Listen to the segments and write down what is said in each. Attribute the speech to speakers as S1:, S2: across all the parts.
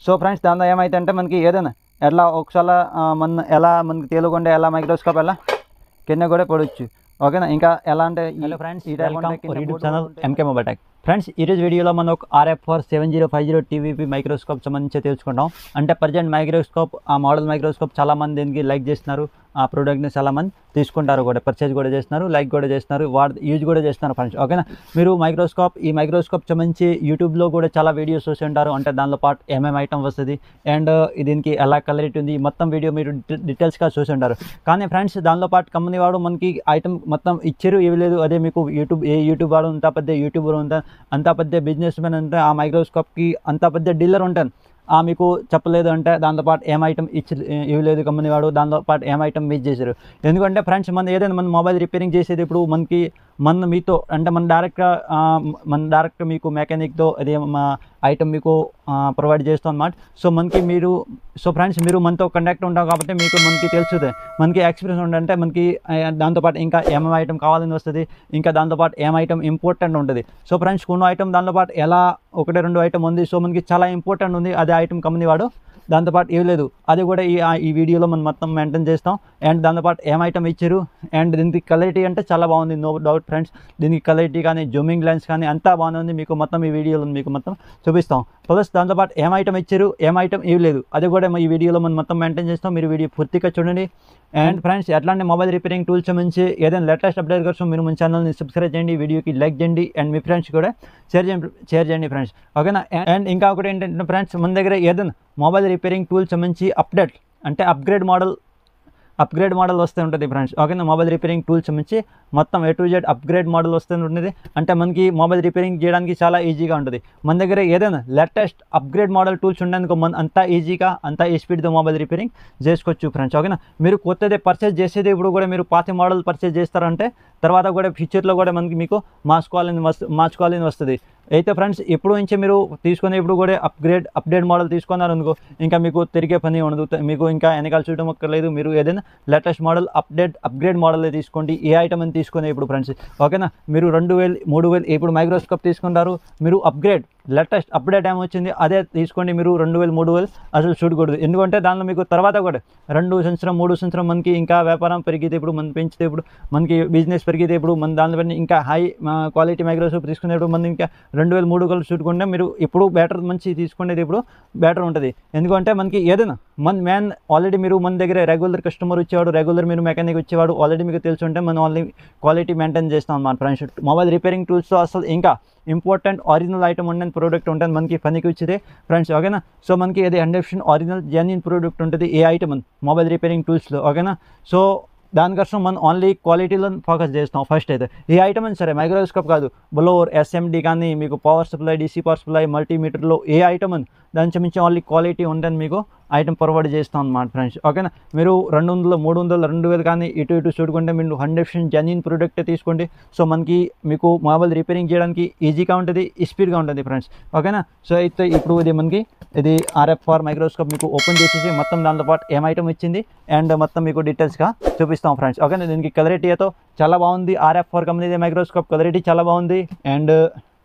S1: so friends దానిలో ఏమైతే అంటే మనకి ఏదైనా ఎలా ఒకసారి ఆ, మన ఎలా మనకి తేలుకుంటే ఎలా మైక్రోస్కోప్ ఎలా కింద కూడా పడవచ్చు ఓకేనా ఇంకా ఎలా అంటే హలో ఫ్రెండ్స్ ఈ
S2: welcome YouTube channel MK mobile tech friends ఈరోజు వీడియోలో మనం ఒక RF four seven zero five zero TVP microscope సంబంధించి తెలుసుకుంటాం అంటే ప్రజెంట్ మైక్రోస్కోప్ ఆ మోడల్ మైక్రోస్కోప్ చాలా మంది దీనికి లైక్ చేస్తున్నారు ఆ ప్రోడక్ట్ని చాలా మంది తీసుకుంటారు కూడా పర్చేజ్ కూడా చేస్తున్నారు లైక్ కూడా చేస్తున్నారు వాడు యూజ్ కూడా చేస్తున్నారు ఫ్రెండ్స్ ఓకేనా మీరు మైక్రోస్కోప్ ఈ మైక్రోస్కోప్ సంబంధించి యూట్యూబ్లో కూడా చాలా వీడియోస్ చూసి ఉంటారు అంటే దానిలో పాటు ఏమేమి ఐటమ్ వస్తుంది అండ్ దీనికి ఎలా కలరిటీ ఉంది ఈ మొత్తం వీడియో మీరు డీటెయిల్స్గా చూసి ఉంటారు కానీ ఫ్రెండ్స్ దానిలో పాటు కంపెనీ వాడు మనకి ఐటమ్ మొత్తం ఇచ్చారు ఇవి లేదు అదే మీకు యూట్యూబ్ ఏ యూట్యూబ్ వాడు అంత పెద్ద యూట్యూబర్ ఉంటా అంత పెద్ద బిజినెస్ మ్యాన్ ఉంటే ఆ మైక్రోస్కోప్కి అంత పెద్ద డీలర్ ఉంటాను ఆ మీకు చెప్పలేదు అంటే దాంతోపాటు ఏం ఐటమ్ ఇచ్చి ఇవ్వలేదు కంపెనీ వాడు దాంతో పాటు ఏం ఐటమ్ మిస్ చేశారు ఎందుకంటే ఫ్రెండ్స్ మన ఏదైనా మన మొబైల్ రిపేరింగ్ చేసేది ఇప్పుడు మనకి మన మీతో అంటే మన డైరెక్ట్గా మన డైరెక్ట్ మీకు మెకానిక్తో అదే మా ఐటమ్ మీకు ప్రొవైడ్ చేస్తాం అన్నమాట సో మనకి మీరు సో ఫ్రెండ్స్ మీరు మనతో కంటాక్ట్ ఉంటాం కాబట్టి మీకు మనకి తెలుస్తుంది మనకి ఎక్స్పీరియన్స్ ఉందంటే మనకి ఆ, దాంతోపాటు ఇంకా ఏమేమి ఐటమ్ కావాలని వస్తుంది ఇంకా దాంతోపాటు ఏం ఐటమ్ ఇంపార్టెంట్ ఉంటుంది సో ఫ్రెండ్స్ కొన్ని ఐటమ్ దాంతోపాటు ఎలా ఒకటి రెండు ఐటమ్ ఉంది సో మనకి చాలా ఇంపార్టెంట్ ఉంది అదే ఐటమ్ కంపెనీ వాడు దాంతోపాటు ఏం లేదు అది కూడా ఈ ఆ- ఈ వీడియోలో మనం మొత్తం మెయింటైన్ చేస్తాం అండ్ దాంతోపాటు ఏం ఐటమ్ ఇచ్చారు అండ్ దీనికి క్వాలిటీ అంటే చాలా బాగుంది నో డౌట్ ఫ్రెండ్స్ దీనికి క్వాలిటీ కానీ జూమింగ్ లెన్స్ కానీ అంతా బాగుంది మీకు మొత్తం ఈ వీడియోలో మీకు మొత్తం చూపిస్తాం ప్లస్ దాంతోపాటు ఏం ఐటమ్ ఇచ్చారు ఏం ఐటమ్ ఇవి లేదు అది కూడా ఈ వీడియోలో మనం మొత్తం మెయింటైన్ చేస్తాం మీరు వీడియో పూర్తిగా చూడండి అండ్ ఫ్రెండ్స్ ఎట్లాంటి మొబైల్ రిపేరింగ్ టూల్స్ మంచి ఏదైనా లేటెస్ట్ అప్డేట్ కోసం మీరు మన ఛానల్ని సబ్స్క్రైబ్ చేయండి వీడియోకి లైక్ చేయండి అండ్ మీ ఫ్రెండ్స్ కూడా షేర్ చేయండి షేర్ చేయండి ఫ్రెండ్స్ ఓకేనా అండ్ ఇంకా ఒకటి ఏంటంటే ఫ్రెండ్స్ మన దగ్గర ఏదైనా మొబైల్ రిపేరింగ్ టూల్స్ సంబంధించి అప్డేట్ అంటే అప్గ్రేడ్ మోడల్ అప్గ్రేడ్ మోడల్ వస్తూ ఉంటుంది ఫ్రెండ్స్ ఓకేనా మొబైల్ రిపేరింగ్ టూల్స్ నుంచి మొత్తం A to Z upgrade model వస్తూ ఉంటుంది అంటే మనకి మొబైల్ రిపేరింగ్ చేయడానికి చాలా ఈజీగా ఉంటుంది మన దగ్గర ఏదైనా లేటెస్ట్ అప్గ్రేడ్ మోడల్ టూల్స్ ఉండడానికి మన అంతా ఈజీగా అంతా ఈ స్పీడ్తో మొబైల్ రిపేరింగ్ చేసుకోవచ్చు ఫ్రెండ్స్ ఓకేనా మీరు కొత్తది పర్చేజ్ చేసేది ఇప్పుడు కూడా మీరు పాత మోడల్ పర్చేజ్ చేస్తారంటే తర్వాత కూడా ఫ్యూచర్లో కూడా మనకి మీకు మార్చుకోవాలని వస్తు మార్చుకోవాలని వస్తుంది అయితే ఫ్రెండ్స్ ఇప్పుడు నుంచి మీరు తీసుకునే ఇప్పుడు కూడా అప్గ్రేడ్ అప్డేట్ మోడల్ తీసుకున్నారు అనుకో ఇంకా మీకు తిరిగే పని ఉండదు త- మీకు ఇంకా వెనకాల చూడడం అక్కర్లేదు మీరు ఏదైనా latest model update upgrade model తీసుకోండి ఏ ఐటమ్ అని తీసుకునే ఇప్పుడు ఫ్రెండ్స్ ఓకేనా మీరు రెండు వేలు మూడు వేలు ఇప్పుడు మైక్రోస్కోప్ తీసుకుంటారు మీరు అప్గ్రేడ్ లేటెస్ట్ అప్డేట్ ఏం వచ్చింది అదే తీసుకోండి మీరు రెండు వేలు మూడు వేలు అసలు చూడకూడదు ఎందుకంటే దానిలో మీకు తర్వాత కూడా రెండు సంవత్సరం మూడు సంవత్సరం మనకి ఇంకా వ్యాపారం పెరిగితే ఇప్పుడు మనం పెంచితే ఇప్పుడు మనకి బిజినెస్ పెరిగితే ఇప్పుడు మన దానిలో పైన ఇంకా హై క్వాలిటీ మైక్రోసాఫ్ట్ తీసుకునేప్పుడు మనం ఇంకా రెండు వేలు మూడు వేలు చూసుకుంటే మీరు ఇప్పుడు బెటర్ మంచి తీసుకునేది ఇప్పుడు బెటర్ ఉంటుంది ఎందుకంటే మనకి ఏదైనా మన మ్యాన్ ఆల్రెడీ మీరు మన దగ్గర రెగ్యులర్ కస్టమర్ వచ్చేవాడు రెగ్యులర్ మీరు మెకానిక్ వచ్చేవాడు ఆల్రెడీ మీకు తెలిసి ఉంటే మనం ఆల్రెడీ క్వాలిటీ మెయింటైన్ చేస్తాం అన్నమాట ఫ్రెండ్స్ మొబైల్ రిపేరింగ్ టూల్స్తో అసలు ఇంకా ఇంపార్టెంట్ ఒరిజినల్ ఐటమ్ ఉండే ప్రోడక్ట్ ఉంటుంది మనకి పనికి వచ్చేది ఫ్రెండ్స్ ఓకేనా సో మనకి ఇది hundred percent original genuine product ఉంటుంది ఏ ఐటమ్ మొబైల్ రిపేరింగ్ టూల్స్లో ఓకేనా సో దానికోసం మనం ఓన్లీ క్వాలిటీలో ఫోకస్ చేస్తాం ఫస్ట్ అయితే ఏ ఐటమ్ అని సరే మైక్రోస్కోప్ కాదు బ్లోర్ ఎస్ఎండి కానీ మీకు power supply DC power supply మల్టీమీటర్లో ఏ ఐటమ్ అని దాని మించి ఓన్లీ క్వాలిటీ ఉందని మీకు ఐటమ్ ప్రొవైడ్ చేస్తాం అన్నమాట ఫ్రెండ్స్ ఓకేనా మీరు రెండు వందలు మూడు వందలు రెండు వేలు కానీ ఇటు ఇటు చూడుకుంటే మీరు హండ్రెడ్ పర్సెంట్ జెన్యున్ ప్రోడక్ట్ తీసుకోండి సో మనకి మీకు మొబైల్ రిపేరింగ్ చేయడానికి ఈజీగా ఉంటుంది స్పీడ్గా ఉంటుంది ఫ్రెండ్స్ ఓకేనా సో అయితే ఇప్పుడు ఇది మనకి ఇది ఆర్ఎఫ్ ఫార్ మైక్రోస్కోప్ మీకు ఓపెన్ చేసేసి మొత్తం దాంతో పాటు ఏం ఐటమ్ ఇచ్చింది అండ్ మొత్తం మీకు డీటెయిల్స్గా చూపిస్తాం ఫ్రెండ్స్ ఓకేనా దీనికి కలరిటీ అయితే చాలా బాగుంది RF four company microscope clarity చాలా బాగుంది అండ్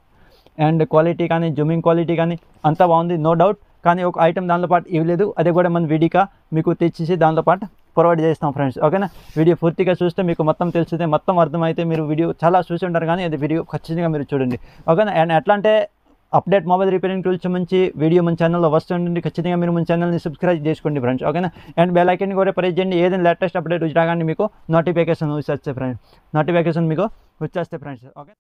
S2: అండ్ క్వాలిటీ కానీ జూమింగ్ క్వాలిటీ కానీ అంతా బాగుంది నో డౌట్ కానీ ఒక ఐటమ్ దాంతో పాటు ఇవ్వలేదు అది కూడా మన వీడియోగా మీకు తెచ్చేసి దాంతో పాటు ప్రొవైడ్ చేస్తాం ఫ్రెండ్స్ ఓకేనా వీడియో పూర్తిగా చూస్తే మీకు మొత్తం తెలిసితే మొత్తం అర్థమైతే మీరు వీడియో చాలా చూసి ఉంటారు కానీ అది వీడియో ఖచ్చితంగా మీరు చూడండి ఓకేనా అండ్ ఎట్లా అంటే అప్డేట్ మొబైల్ రిపేరింగ్ టూల్స్ మంచి వీడియో మన ఛానల్లో వస్తుంటుంది ఖచ్చితంగా మీరు మన ఛానల్ని సబ్స్క్రైబ్ చేసుకోండి ఫ్రెండ్స్ ఓకేనా అండ్ బెల్ ఐకన్ కూడా ప్రెస్ చేయండి ఏదైనా లేటెస్ట్ అప్డేట్ వచ్చినా కానీ మీకు నోటిఫికేషన్ వచ్చేస్తే ఫ్రెండ్స్ నోటిఫికేషన్ మీకు వచ్చేస్తే ఫ్రెండ్స్ ఓకే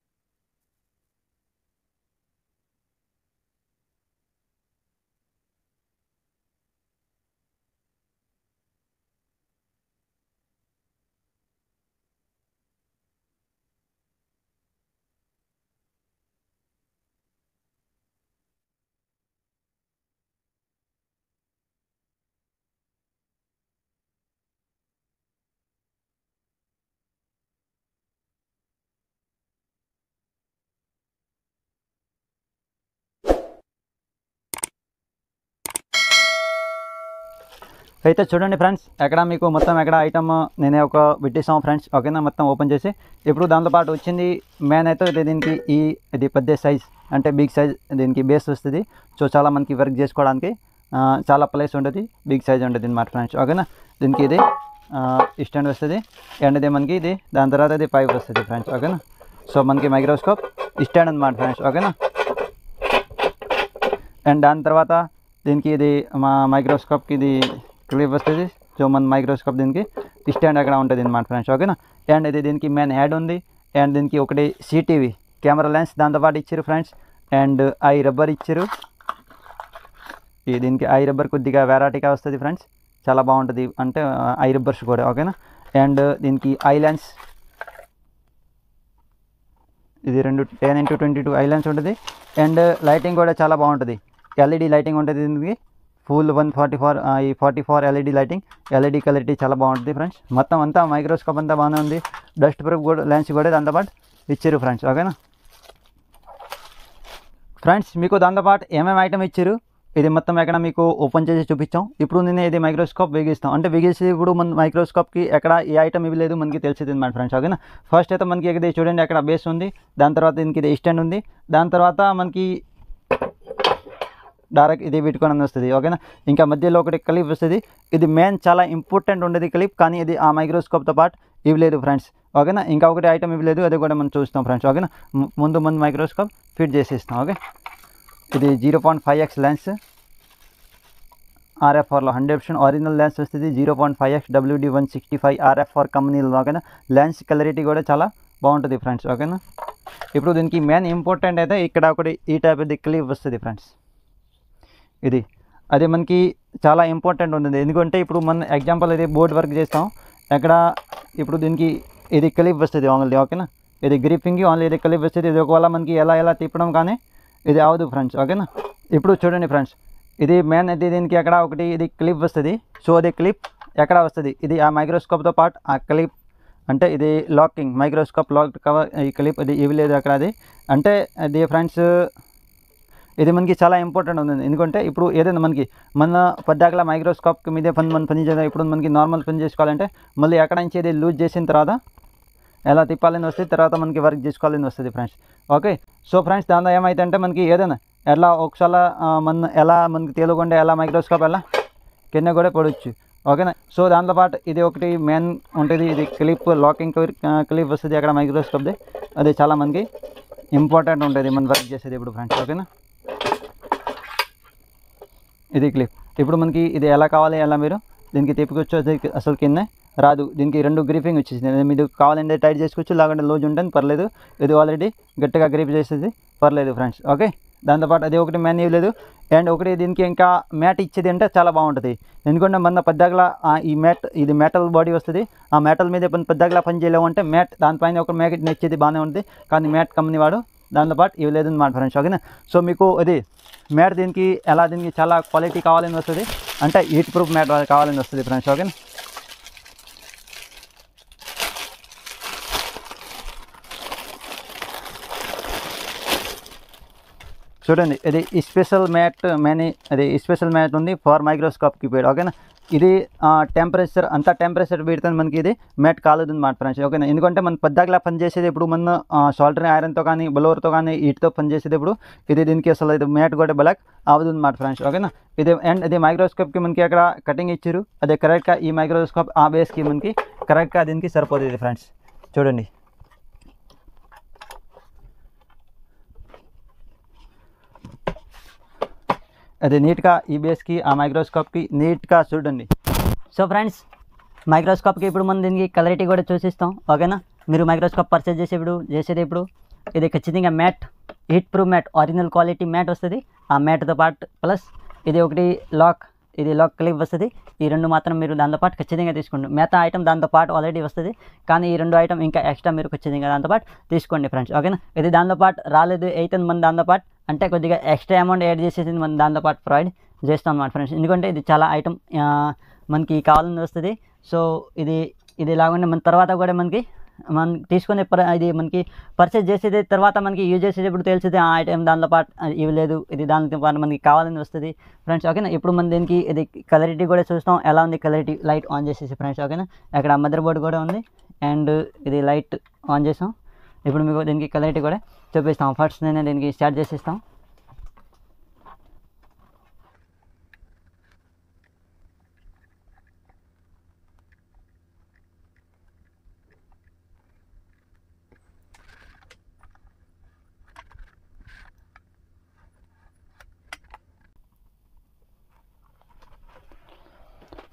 S2: అయితే చూడండి ఫ్రెండ్స్ ఎక్కడ మీకు మొత్తం ఎక్కడ ఐటమ్ నేనే ఒక పెట్టేసాం ఫ్రెండ్స్ ఓకేనా మొత్తం ఓపెన్ చేసి ఇప్పుడు దాంతో పాటు వచ్చింది మెయిన్ అయితే ఇది దీనికి ఈ ఇది పెద్ద సైజ్ అంటే బిగ్ సైజ్ దీనికి బేస్ వస్తుంది సో చాలా మనకి వర్క్ చేసుకోవడానికి
S1: ఆ, చాలా ప్లేస్ ఉంటుంది బిగ్ సైజ్ ఉంటుంది అనమాట ఫ్రెండ్స్ ఓకేనా దీనికి ఇది స్టాండ్ వస్తుంది అండ్ ఇది మనకి ఇది దాని తర్వాత ఇది పైప్ వస్తుంది ఫ్రెండ్స్ ఓకేనా సో మనకి మైక్రోస్కోప్ స్టాండ్ అనమాట ఫ్రెండ్స్ ఓకేనా అండ్ దాని తర్వాత దీనికి ఇది మా మైక్రోస్కోప్కి ఇది క్లిప్ వస్తుంది సో మన మైక్రోస్కోప్ దీనికి స్టాండ్ అక్కడ ఉంటుంది అనమాట ఫ్రెండ్స్ ఓకేనా అండ్ ఇది దీనికి మెయిన్ హెడ్ ఉంది అండ్ దీనికి ఒకటి సిటీవీ కెమెరా లెన్స్ దాంతోపాటు ఇచ్చారు ఫ్రెండ్స్ అండ్ ఐ రబ్బర్ ఇచ్చారు ఈ దీనికి ఐ రబ్బర్ కొద్దిగా వెరైటీగా వస్తుంది ఫ్రెండ్స్ చాలా బాగుంటుంది అంటే ఐ రబ్బర్స్ కూడా ఓకేనా అండ్ దీనికి ఐ లెన్స్ ఇది రెండు ten into twenty two eye lens ఉంటుంది అండ్ లైటింగ్ కూడా చాలా బాగుంటుంది ఎల్ఈడి లైటింగ్ ఉంటుంది దీనికి ఫుల్ వన్ ఫార్టీ ఫోర్ ఈ forty four LED lighting LED quality చాలా బాగుంటుంది ఫ్రెండ్స్ మొత్తం అంతా మైక్రోస్కోప్ అంతా బాగానే ఉంది డస్ట్ ప్రూఫ్ కూడా లెన్స్ కూడా దాంతోపాటు ఇచ్చారు ఫ్రెండ్స్ ఓకేనా ఫ్రెండ్స్ మీకు దాంతోపాటు ఏమేమి ఐటమ్ ఇచ్చారు ఇది మొత్తం ఎక్కడ మీకు ఓపెన్ చేసి చూపించాం ఇప్పుడు నేను ఇది మైక్రోస్కోప్ బిగిస్తాం అంటే బిగిసి ఇప్పుడు మన మైక్రోస్కోప్కి ఎక్కడ ఏ ఐటమ్ ఇవి లేదు మనకి తెలిసింది అనమాట ఫ్రెండ్స్ ఓకేనా ఫస్ట్ అయితే మనకి ఇది చూడండి అక్కడ బేస్ ఉంది దాని తర్వాత దీనికి ఇది స్టాండ్ ఉంది దాని తర్వాత మనకి డైరెక్ట్ ఇది పెట్టుకొని వస్తుంది ఓకేనా ఇంకా మధ్యలో ఒకటి క్లిప్ వస్తుంది ఇది మెయిన్ చాలా ఇంపార్టెంట్ ఉండేది క్లిప్ కానీ ఇది ఆ మైక్రోస్కోప్తో పాటు ఇవి లేదు ఫ్రెండ్స్ ఓకేనా ఇంకా ఒకటి ఐటమ్ ఇవి లేదు అది కూడా మనం చూస్తాం ఫ్రెండ్స్ ఓకేనా ము- ముందు ముందు మైక్రోస్కోప్ ఫిట్ చేసేస్తాం ఓకే ఇది zero point five X lens ఆర్ఎఫ్ఆర్లో హండ్రెడ్ పర్సెంట్ ఒరిజినల్ లెన్స్ వస్తుంది zero point five X WD one sixty five RFR కంపెనీలో ఓకేనా లెన్స్ క్లారిటీ కూడా చాలా బాగుంటుంది ఫ్రెండ్స్ ఓకేనా ఇప్పుడు దీనికి మెయిన్ ఇంపార్టెంట్ అయితే ఇక్కడ ఒకటి ఈ టైప్ ఇది క్లిప్ వస్తుంది ఫ్రెండ్స్ ఇది అది మనకి చాలా ఇంపార్టెంట్ ఉంటుంది ఎందుకంటే ఇప్పుడు మన ఎగ్జాంపుల్ ఇది బోర్డ్ వర్క్ చేస్తాం ఎక్కడ ఇప్పుడు దీనికి ఇది క్లిప్ వస్తుంది ఓన్లీ ఓకేనా ఇది గ్రిప్పింగ్ ఓన్లీ ఇది క్లిప్ వస్తుంది ఇది ఒకవేళ మనకి ఎలా ఎలా తిప్పడం కానీ ఇది అవదు ఫ్రెండ్స్ ఓకేనా ఇప్పుడు చూడండి ఫ్రెండ్స్ ఇది మెయిన్ ఇది దీనికి ఎక్కడ ఒకటి ఇది క్లిప్ వస్తుంది సో అది క్లిప్ ఎక్కడ వస్తుంది ఇది ఆ మైక్రోస్కోప్తో పాటు ఆ క్లిప్ అంటే ఇది లాకింగ్ మైక్రోస్కోప్ లాక్ కవర్ ఈ క్లిప్ ఇది ఇవి లేదు అక్కడ అది అంటే అది ఫ్రెండ్స్ ఇది మనకి చాలా ఇంపార్టెంట్ ఉంది ఎందుకంటే ఇప్పుడు ఏదైనా మనకి మన పద్దాకలా మైక్రోస్కోప్ మీదే పని మనం పని చేద్దాం ఇప్పుడు మనకి నార్మల్ పని చేసుకోవాలంటే మళ్ళీ ఎక్కడ నుంచి ఇది లూజ్ చేసిన తర్వాత ఎలా తిప్పాలని వస్తుంది తర్వాత మనకి వర్క్ చేసుకోవాలని వస్తుంది ఫ్రెండ్స్ ఓకే సో ఫ్రెండ్స్ దానిలో ఏమైతే మనకి ఏదైనా ఎలా ఒకసారి ఆ, మన ఎలా మనకి తెలియకుండా ఎలా మైక్రోస్కోప్ ఎలా కింద కూడా పడవచ్చు ఓకేనా సో దాంతోపాటు ఇది ఒకటి మెయిన్ ఉంటుంది ఇది క్లిప్ లాకింగ్ క్లిప్ వస్తుంది అక్కడ మైక్రోస్కోప్ది అది చాలా మనకి ఇంపార్టెంట్ ఉంటుంది మన వర్క్ చేసేది ఇప్పుడు ఫ్రెండ్స్ ఓకేనా ఇది క్లిప్ ఇప్పుడు మనకి ఇది ఎలా కావాలి ఎలా మీరు దీనికి తిప్పుకొచ్చు అది అసలు కింద రాదు దీనికి రెండు గ్రిపింగ్ వచ్చేసింది మీరు కావాలంటే టైట్ చేసుకోవచ్చు లేకుంటే లూజ్ ఉంటుంది పర్లేదు ఇది ఆల్రెడీ గట్టిగా గ్రిప్ చేసేది పర్లేదు ఫ్రెండ్స్ ఓకే దాంతోపాటు అది ఒకటి మెన్యూ లేదు అండ్ ఒకటి దీనికి ఇంకా మ్యాట్ ఇచ్చేది అంటే చాలా బాగుంటుంది ఎందుకంటే మన పెద్దగలా ఈ మ్యాట్ ఇది మెటల్ బాడీ వస్తుంది ఆ మెటల్ మీద మన పెద్దగలా పని చేయలేము అంటే మ్యాట్ దానిపైన ఒక మ్యాట్ ఇచ్చేది బాగానే ఉంటుంది కానీ మ్యాట్ కంపెనీ వాడు దాంతోపాటు ఇవి లేదు అనమాట ఫ్రెండ్స్ ఓకేనా సో మీకు అది మ్యాట్ దీనికి ఎలా దీనికి చాలా క్వాలిటీ కావాలని వస్తుంది అంటే హీట్ ప్రూఫ్ మ్యాట్ కావాలని వస్తుంది ఫ్రెండ్స్ ఓకేనా చూడండి ఇది స్పెషల్ మ్యాట్ మ్యాని అది స్పెషల్ మ్యాట్ ఉంది ఫర్ మైక్రోస్కోప్ కీప్యాడ్ ఓకేనా ఇది టెంపరేచర్ అంత టెంపరేచర్ పెడితే మనకి ఇది మ్యాట్ కాలేదు అనమాట ఫ్రెండ్స్ ఓకేనా ఎందుకంటే మన పెద్దగా పని చేసేది ఇప్పుడు మన సాల్టర్ ఐరన్తో కానీ బ్లోవర్తో కానీ వీటితో పని చేసేది ఇప్పుడు ఇది దీనికి అసలు ఇది మ్యాట్ కూడా బ్లాక్ అవ్వదు అనమాట ఫ్రెండ్స్ ఓకేనా ఇది అండ్ ఇది మైక్రోస్కోప్కి మనకి అక్కడ కటింగ్ ఇచ్చారు అదే కరెక్ట్గా ఈ మైక్రోస్కోప్ ఆ బేస్కి మనకి కరెక్ట్గా దీనికి సరిపోతుంది ఫ్రెండ్స్ చూడండి అది నీట్గా ఈ బేస్కి ఆ మైక్రోస్కోప్కి నీట్గా చూడండి
S2: సో ఫ్రెండ్స్ మైక్రోస్కోప్కి ఇప్పుడు మనం దీనికి క్లారిటీ కూడా చూసిస్తాం ఓకేనా మీరు మైక్రోస్కోప్ పర్చేజ్ చేసేప్పుడు చేసేది ఇప్పుడు ఇది ఖచ్చితంగా mat heat proof mat original quality mat వస్తుంది ఆ మ్యాట్తో పాటు ప్లస్ ఇది ఒకటి లాక్ ఇది లాక్ క్లిప్ వస్తుంది ఈ రెండు మాత్రం మీరు దాంతో పాటు ఖచ్చితంగా తీసుకోండి మిగతా ఐటమ్ దాంతో పాటు ఆల్రెడీ వస్తుంది కానీ ఈ రెండు ఐటమ్ ఇంకా ఎక్స్ట్రా మీరు ఖచ్చితంగా దాంతో పాటు తీసుకోండి ఫ్రెండ్స్ ఓకేనా ఇది దాంతో పాటు రాలేదు అయితే మన దాంతో పాటు అంటే కొద్దిగా ఎక్స్ట్రా అమౌంట్ యాడ్ చేసేసి మనం దాంతో పాటు ప్రొవైడ్ చేస్తాం అన్నమాట ఫ్రెండ్స్ ఎందుకంటే ఇది చాలా ఐటమ్ మనకి కావాలని వస్తుంది సో ఇది ఇది లాగానే మన తర్వాత కూడా మనకి మనం తీసుకునే పర ఇది మనకి పర్చేజ్ చేసేది తర్వాత మనకి యూజ్ చేసేటప్పుడు తెలిసింది ఆ ఐటమ్ దాంతో పాటు ఆ, ఇవి లేదు ఇది దానితో పాటు మనకి కావాలని వస్తుంది ఫ్రెండ్స్ ఓకేనా ఇప్పుడు మనం దీనికి ఇది కలరిటీ కూడా చూస్తాం ఎలా ఉంది కలరిటీ లైట్ ఆన్ చేసేసి ఫ్రెండ్స్ ఓకేనా అక్కడ మదర్ బోర్డ్ కూడా ఉంది అండ్ ఇది లైట్ ఆన్ చేసాం ఇప్పుడు మీకు దీనికి కలరిటీ కూడా చూపిస్తాం ఫస్ట్ నేను దీనికి స్టార్ట్ చేసేస్తాం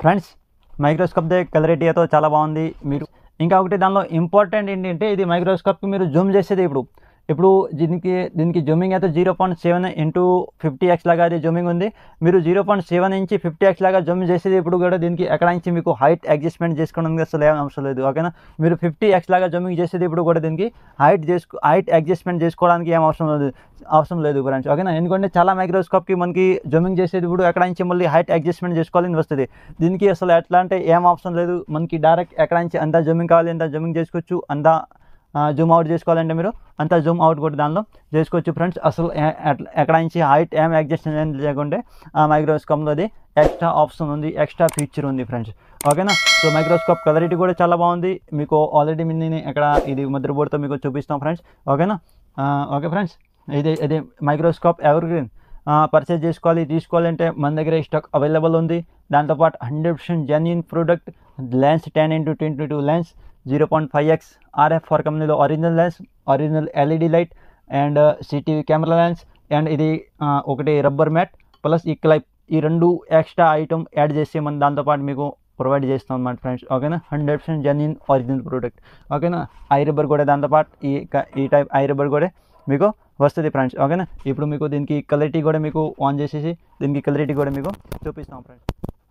S2: ఫ్రెండ్స్ మైక్రోస్కోప్ దే క్లారిటీ అయితే చాలా బాగుంది మీరు ఇంకా ఒకటి దానిలో ఇంపార్టెంట్ ఏంటంటే ఇది మైక్రోస్కోప్కి మీరు జూమ్ చేసేది ఇప్పుడు ఇప్పుడు దీనికి దీనికి జూమింగ్ అయితే zero point seven into fifty X లాగా అది జూమింగ్ ఉంది మీరు zero point seven inch fifty X లాగా జూమ్ చేసేది ఇప్పుడు కూడా దీనికి ఎక్కడ నుంచి మీకు హైట్ అడ్జస్ట్మెంట్ చేసుకోవడానికి అసలు ఏం అవసరం లేదు ఓకేనా మీరు ఫిఫ్టీ ఎక్స్ లాగా జూమింగ్ చేసేది ఇప్పుడు కూడా దీనికి హైట్ చేసుకో హైట్ అడ్జస్ట్మెంట్ చేసుకోవడానికి ఏం అవసరం లేదు అవసరం లేదు ఫ్రెండ్స్ ఓకేనా ఎందుకంటే చాలా మైక్రోస్కోప్కి మనకి జూమింగ్ చేసేది ఇప్పుడు ఎక్కడ నుంచి మళ్ళీ హైట్ అడ్జస్ట్మెంట్ చేసుకోవాలని వస్తుంది దీనికి అసలు ఎట్లా అంటే ఏం అవసరం లేదు మనకి డైరెక్ట్ ఎక్కడ నుంచి అంత జూమింగ్ కావాలి అంత జూమింగ్ చేసుకోవచ్చు అంత జూమ్ అవుట్ చేసుకోవాలంటే మీరు అంత జూమ్ అవుట్ కూడా దానిలో చేసుకోవచ్చు ఫ్రెండ్స్ అసలు ఏ- ఎట్ల- ఎక్కడ నుంచి హైట్ ఏం అడ్జస్ట్మెంట్ లేకుంటే ఆ మైక్రోస్కోప్లో అది ఎక్స్ట్రా ఆప్షన్ ఉంది ఎక్స్ట్రా ఫీచర్ ఉంది ఫ్రెండ్స్ ఓకేనా సో మైక్రోస్కోప్ క్లారిటీ కూడా చాలా బాగుంది మీకు ఆల్రెడీ నేను ఇక్కడ ఇది మదర్ బోర్డ్తో మీకు చూపిస్తాం ఫ్రెండ్స్ ఓకేనా ఆ, ఓకే ఫ్రెండ్స్ ఇది ఇది మైక్రోస్కోప్ ఎవర్ గ్రీన్ పర్చేజ్ చేసుకోవాలి తీసుకోవాలంటే మన దగ్గర స్టాక్ అవైలబుల్ ఉంది దాంతోపాటు hundred percent genuine product lens ten into twenty two lens zero point five X RF four కంపెనీలో original lens original LED light and CCTV camera lens and ఇది ఆ, ఒకటి రబ్బర్ మ్యాట్ ప్లస్ ఈ క్లైప్ ఈ రెండు extra item add చేసి మనం దాంతోపాటు మీకు ప్రొవైడ్ చేస్తాం అన్నమాట ఫ్రెండ్స్ ఓకేనా hundred percent genuine original product ఓకేనా ఐ రబ్బర్ కూడా దాంతోపాటు ఈ క- ఈ టైప్ ఐ రబ్బర్ కూడా మీకు వస్తుంది ఫ్రెండ్స్ ఓకేనా ఇప్పుడు మీకు దీనికి క్లారిటీ కూడా మీకు ఆన్ చేసేసి దీనికి క్లారిటీ కూడా మీకు చూపిస్తాం ఫ్రెండ్స్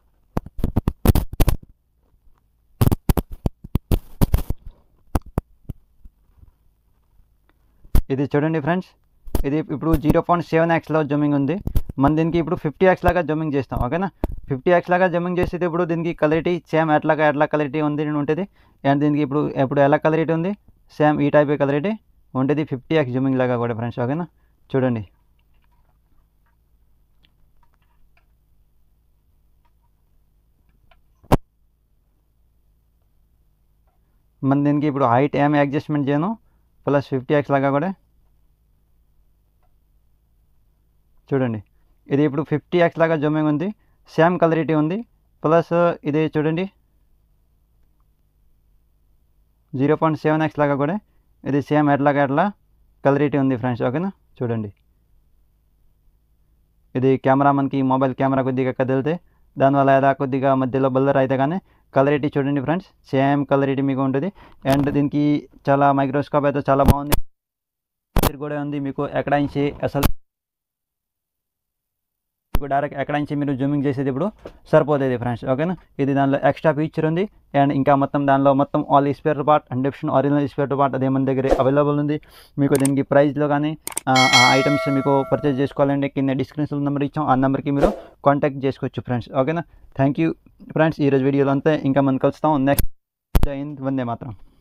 S2: ఇది చూడండి ఫ్రెండ్స్ ఇది ఇప్పుడు జీరో పాయింట్ సెవెన్ ఎక్స్లో జూమింగ్ ఉంది మన దీనికి ఇప్పుడు ఫిఫ్టీ ఎక్స్ లాగా జూమింగ్ చేస్తాం ఓకేనా ఫిఫ్టీ ఎక్స్ లాగా జూమింగ్ చేసేది ఇప్పుడు దీనికి క్లారిటీ సేమ్ ఎట్లాగా ఎట్లా క్లారిటీ ఉంది అని ఉంటుంది అండ్ దీనికి ఇప్పుడు ఇప్పుడు ఎలా క్లారిటీ ఉంది సేమ్ ఈ టైప్ క్లారిటీ ఉంటుంది ఫిఫ్టీ ఎక్స్ జూమింగ్ లాగా కూడా ఫ్రెండ్స్ ఓకేనా చూడండి మన దీనికి ఇప్పుడు హైట్ ఏమి అడ్జస్ట్మెంట్ చేయను ప్లస్ ఫిఫ్టీ ఎక్స్ లాగా కూడా చూడండి ఇది ఇప్పుడు ఫిఫ్టీ ఎక్స్ లాగా జూమింగ్ ఉంది సేమ్ క్లారిటీ ఉంది ప్లస్ ఇది చూడండి జీరో పాయింట్ సెవెన్ ఎక్స్ లాగా కూడా ఇది సేమ్ ఎట్లాగా ఎట్లా క్లారిటీ ఉంది ఫ్రెండ్స్ ఓకేనా చూడండి ఇది కెమెరా మనకి మొబైల్ కెమెరా కొద్దిగా కదిలితే దానివల్ల ఏదా కొద్దిగా మధ్యలో బల్లర్ అయితే కానీ క్లారిటీ చూడండి ఫ్రెండ్స్ సేమ్ క్లారిటీ మీకు ఉంటుంది అండ్ దీనికి చాలా మైక్రోస్కోప్ అయితే చాలా బాగుంది ఇది కూడా ఉంది మీకు ఎక్కడ నుంచి అసలు మీకు డైరెక్ట్ ఎక్కడ నుంచి మీరు జూమింగ్ చేసేది ఇప్పుడు సరిపోతుంది ఫ్రెండ్స్ ఓకేనా ఇది దానిలో ఎక్స్ట్రా ఫీచర్ ఉంది అండ్ ఇంకా మొత్తం దానిలో మొత్తం all spare part hundred percent original spare part అదే మన దగ్గర అవైలబుల్ ఉంది మీకు దీనికి ప్రైస్లో కానీ ఆ ఐటమ్స్ మీకు పర్చేజ్ చేసుకోవాలంటే కింద డిస్క్రిప్షన్ నెంబర్ ఇచ్చాం ఆ నెంబర్కి మీరు కాంటాక్ట్ చేసుకోవచ్చు ఫ్రెండ్స్ ఓకేనా థ్యాంక్ యూ ఫ్రెండ్స్ ఈరోజు వీడియోలో అంతా ఇంకా మనం కలుస్తాం నెక్స్ట్ జై హింద్ వందే మాత్రం